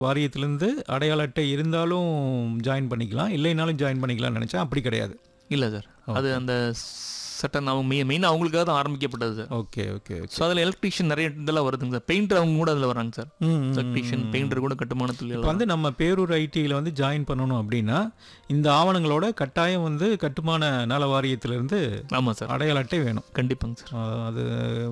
வாரியத்திலேருந்து அடையாள அட்டை இருந்தாலும் ஜாயின் பண்ணிக்கலாம் இல்லைனாலும் ஜாயின் பண்ணிக்கலாம்னு நினச்சேன் அப்படி கிடையாது இல்லை சார் அது அந்த சட்டம் அவங்க மெயின் மெயினாக அவங்களுக்காக தான் ஆரம்பிக்கப்பட்டது sir okay okay okay so அதில் எலக்ட்ரீஷியன் நிறைய இதெல்லாம் வருதுங்க சார் பெயிண்டர் அவங்க கூட அதில் வராங்க சார் ம், ம், எலக்ட்ரீஷியன் பெயிண்டர் கூட கட்டுமான இப்போ தொழில் வந்து நம்ம பேரூர் ஐடியில் வந்து ஜாயின் பண்ணணும் அப்படின்னா இந்த ஆவணங்களோட கட்டாயம் வந்து கட்டுமான நல வாரியத்திலிருந்து ஆமாம் சார் அடையாள அட்டை வேணும் கண்டிப்பாங்க சார் அஹ் அது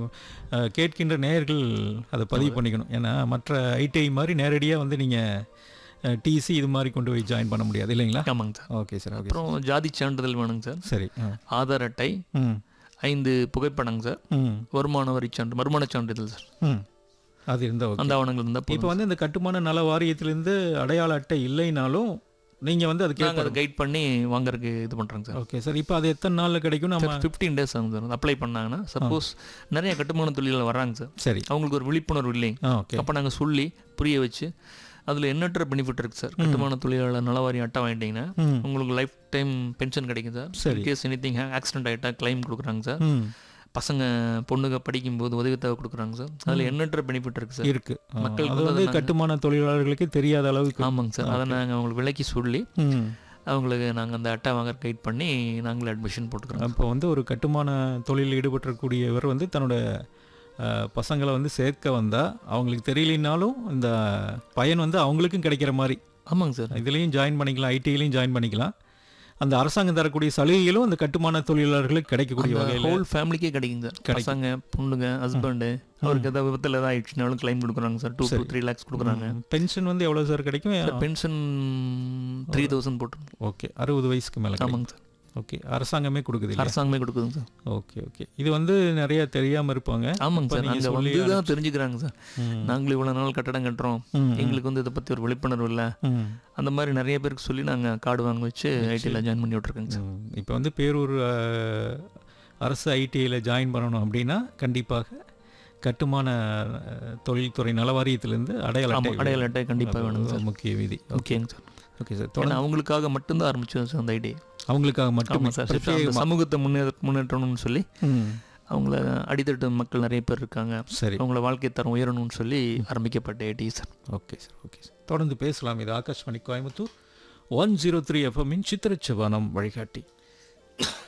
அஹ், கேட்கின்ற நேயர்கள் அதை பதிவு பண்ணிக்கணும் ஏன்னா மற்ற ஐடிஐ மாதிரி நேரடியாக வந்து நீங்கள் டிசி இது மாதிரி கொண்டு போய் ஜாயின் பண்ண முடியாது இல்லைங்களா ஆமாங்க சார் ஓகே சார் ஓகே அப்புறம் ஜாதி சான்றிதழ் வேணுங்க சார் சரி ஆ. ஆதார் அட்டை ம் ஐந்து புகைப்படங்க சார் ம் வருமான வரி சான்று வருமான சான்றிதழ் சார் ம் அது இருந்தால் ஓகே அந்த ஆவணங்கள் இருந்தால் இப்போ போதும் வந்து இந்த கட்டுமான நல வாரியத்திலேருந்து அடையாள அட்டை இல்லைனாலும் நீங்கள் வந்து அதுக்கு நாங்கள் அதை கைட் பண்ணி வாங்குறதுக்கு இது பண்ணுறோங்க சார் ஓகே சார் இப்போ அது எத்தனை நாளில் கிடைக்கும் நம்ம ஃபிஃப்டீன் டேஸ் ஆகும் சார் அப்ளை பண்ணாங்கன்னா சப்போஸ் நிறைய கட்டுமான தொழிலில் வர்றாங்க சார் சரி அவங்களுக்கு ஒரு விழிப்புணர்வு இல்லைங்க ஆ ஓகே அப்போ நாங்கள் சொல்லி புரிய வச்சு அதில் எண்ணற்ற பெனிஃபிட் இருக்குது சார் கட்டுமான தொழிலாளர் நலவாரி அட்டை வாங்கிட்டீங்கன்னா ம் உங்களுக்கு லைஃப் டைம் பென்ஷன் கிடைக்கும் சார் சரி. கேஸ் எனி திங் ஆக்சிடென்ட் ஆகிட்டா கிளைம் கொடுக்குறாங்க சார் ம் பசங்க பொண்ணுங்க படிக்கும்போது உதவித்தொகை கொடுக்குறாங்க சார் அதில் எண்ணற்ற பெனிஃபிட் இருக்குது சார் இருக்கு ஆ, மக்களுக்கு அது வந்து வந்து நாங்க- கட்டுமான தொழிலாளர்களுக்கு தெரியாத அளவுக்கு ஆமாங்க சார் அதை நாங்கள் அவங்களுக்கு விலைக்கு சொல்லி ம் அவங்களுக்கு நாங்கள் அந்த அட்டை வாங்க கைட் பண்ணி நாங்களே அட்மிஷன் போட்டுக்கிறோம் அப்போ வந்து ஒரு கட்டுமான தொழிலில் ஈடுபட்டிருக்கக்கூடியவர் வந்து தன்னோட அஹ், பசங்களை வந்து சேர்க்க வந்தால் அவங்களுக்கு தெரியலனாலும் இந்த பயன் வந்து அவங்களுக்கும் கிடைக்கிற மாதிரி ஆமாங்க சார் இதுலேயும் ஜாயின் பண்ணிக்கலாம் ஐடிலையும் ஜாயின் பண்ணிக்கலாம் அந்த அரசாங்கம் தரக்கூடிய சலுகைகளும் அந்த கட்டுமான தொழிலாளர்களுக்கு கிடைக்கக்கூடிய வகையில் ஹோல் ஃபேமிலிக்கே கிடைக்குங்க சார் கிடைக்கும். பசங்க பொண்ணுங்க ஹஸ்பண்டு அவருக்கு ஏதாவது விபத்தில் ஏதாவது ஆயிடுச்சுனாலும் கிளைம் கொடுக்குறாங்க sir two two three lakhs கொடுக்குறாங்க பென்ஷன் வந்து எவ்வளோ சார் கிடைக்கும் பென்ஷன் த்ரீ தௌசண்ட் போட்டு ஓகே அறுபது வயசுக்கு மேலே ஆமாங்க சார் ஓகே அரசாங்கமே கொடுக்குது இல்லையா? அரசாங்கமே கொடுக்குதுங்க சார் ஓகே ஓகே இது வந்து நிறைய தெரியாமல் இருப்பாங்க ஆமாங்க இப்ப சார் நீங்க அங்கே சொல்லி வந்து தான் தெரிஞ்சுக்கிறாங்க சார் ம். நாங்களும் இவ்வளோ நாள் கட்டடம் கட்டுறோம் ம், எங்களுக்கு வந்து இதை பற்றி ஒரு விழிப்புணர்வு இல்லை ம். அந்த மாதிரி நிறைய பேருக்கு சொல்லி நாங்கள் கார்டு வாங்க வச்சு ஐடியில் ஜாயின் பண்ணி விட்ருக்கோங்க சார் ம். இப்போ வந்து பேரூர் அஹ், அரசு ஐடிஐயில் ஜாயின் பண்ணணும் அப்படின்னா கண்டிப்பாக கட்டுமான அஹ், தொழில்துறை நலவாரியத்திலிருந்து அடையாள அட்டை ஆமாம் அடையாள அட்டை கண்டிப்பாக அது வேணுங்க சார் முக்கிய விதி ஓகேங்க சார் ஓகே சார் ஏன்னா தொடர்ந்து அவங்களுக்காக மட்டும்தான் ஆரம்பிச்சோம் சார் அந்த ஐடி அவங்களுக்காக மட்டுமே ஆமாம் சார் அந்த பிரத்யேகமா- சமூகத்தை முன்னேற முன்னேற்றணும்னு சொல்லி ம். அவங்கள அடித்தட்டு மக்கள் நிறைய பேர் இருக்காங்க சரி அவங்கள வாழ்க்கை தரம் உயரணும்னு சொல்லி ஆரம்பிக்கப்பட்ட ID sir okay sir okay sir தொடர்ந்து பேசலாம் இது Akashvani Coimbatore one zero three எஃப்எம்மின் சித்திரச்சவானம் வழிகாட்டி